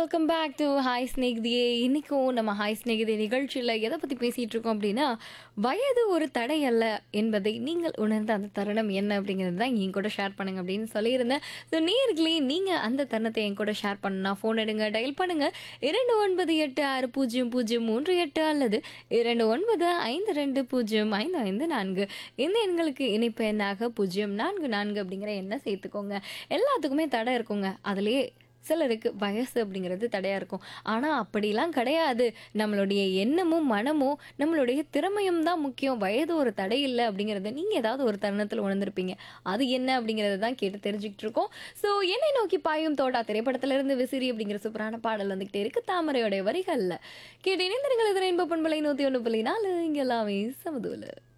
welcome back to hi ஸ்நேகிதியே இன்னைக்கும் நம்ம ஹாய் ஸ்நேகிதி நிகழ்ச்சியில் எதை பற்றி பேசிகிட்டு இருக்கோம் அப்படின்னா வயது ஒரு தடை அல்ல என்பதை நீங்கள் உணர்ந்த அந்த தருணம் என்ன அப்படிங்கிறது தான் என் கூட ஷேர் பண்ணுங்க அப்படின்னு சொல்லியிருந்தேன் ஸோ நேர்களே நீங்கள் அந்த தருணத்தை என் கூட ஷேர் பண்ணா ஃபோன் எடுங்க டயல் பண்ணுங்க இரண்டு ஒன்பது எட்டு ஆறு பூஜ்ஜியம் பூஜ்ஜியம் மூன்று எட்டு அல்லது இரண்டு ஒன்பது ஐந்து ரெண்டு பூஜ்ஜியம் ஐந்து ஐந்து நான்கு இந்த எண்களுக்கு இணைப்பு எண்ணாக பூஜ்ஜியம் நான்கு நான்கு அப்படிங்கிற எண்ணை சேர்த்துக்கோங்க எல்லாத்துக்குமே தடை இருக்குங்க அதுலேயே சிலருக்கு வயசு அப்படிங்கிறது தடையாக இருக்கும் ஆனால் அப்படிலாம் கிடையாது நம்மளுடைய எண்ணமும் மனமும் நம்மளுடைய திறமையும் தான் முக்கியம் வயது ஒரு தடை இல்லை அப்படிங்கிறத நீங்கள் ஏதாவது ஒரு தருணத்தில் உணர்ந்திருப்பீங்க அது என்ன அப்படிங்கிறத தான் கேட்டு தெரிஞ்சுக்கிட்டு இருக்கோம் ஸோ என்னை நோக்கி பாயும் தோட்டா திரைப்படத்திலிருந்து விசிறி அப்படிங்கிற சூப்பரான பாடல் வந்துகிட்டே இருக்கு தாமரையோடைய வரிகளில் கேட்டு இணைந்திருங்கள் இது ரெயின்போ பண்பலை நூற்றி ஒன்று புள்ளி நாலு இங்கே எல்லாமே சமதுவில்